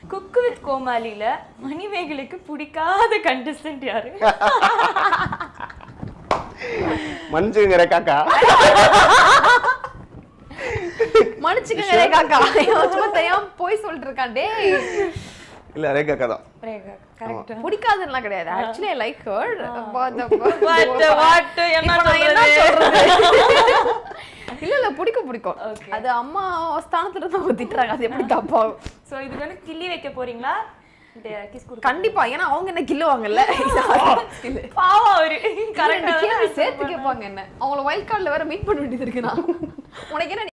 Cook with கோமாளியில மணிமேகலைக்கு பிடிக்காத contestant யாரு மன்னிச்சுங்க ரேகாக்கா மன்னிச்சுக்கங்க ரேகாக்கா இவன் சும்மா தெரியாம போய் சொல்லிட்டு இருக்கான் டேய் இல்ல ரேகாக்கா தான் ரேகா கரெக்ட் பிடிக்காதுலாம் கிடையாது actually I like her What, what, என்ன என்ன சொல்றது? சொல்றது இல்ல இல்ல பிடிக்கும் பிடிக்கும் Okay. அது அம்மா ஸ்தானத்துல இருந்து அவங்க திட்டுறாங்க அது எப்படி தப்பாகும் சோ இதுக்கு வந்து கிள்ளி வைக்க போறீங்களா கிஸ் கொடுக்க கண்டிப்பா ஏன்னா அவங்க என்ன கில்லுவாங்கல்ல கில்லு பாவம் அவரு கரெக்ட் கேள்வி கரெக்டா சேர்த்து கேட்பாங்க என்ன அவங்கள வைல்ட் கார்டுல வேற மீட் பண்ண வேண்டியது இருக்கு நான் உனக்கு என்ன